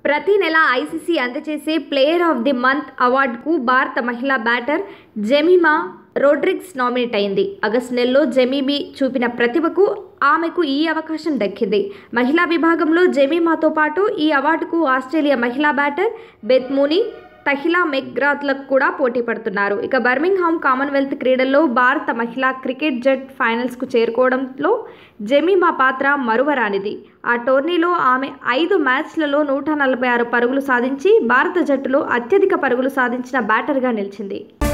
ప్రతి నెల ఐసీసీ అందజేసే ప్లేయర్ ఆఫ్ ది మంత్ అవార్డుకు భారత మహిళా బ్యాటర్ జెమిమా రోడ్రిగ్స్ నామినేట్ అయింది ఆగస్టు నెలలో జెమీమీ చూపిన ప్రతిభకు ఆమెకు ఈ అవకాశం దక్కింది మహిళా విభాగంలో జెమీమాతో పాటు ఈ అవార్డుకు ఆస్ట్రేలియా మహిళా బ్యాటర్ బెత్ మూనీ తహిలా మెగ్రాత్లకు కూడా పోటీ పడుతున్నారు ఇక బర్మింగ్హామ్ కామన్వెల్త్ క్రీడల్లో భారత మహిళా క్రికెట్ జట్ ఫైనల్స్కు చేరుకోవడంలో జెమీమా పాత్ర మరువరానిది ఆ టోర్నీలో ఆమె ఐదు మ్యాచ్లలో నూట నలభై ఆరు పరుగులు సాధించి భారత జట్టులో అత్యధిక పరుగులు సాధించిన బ్యాటర్గా నిలిచింది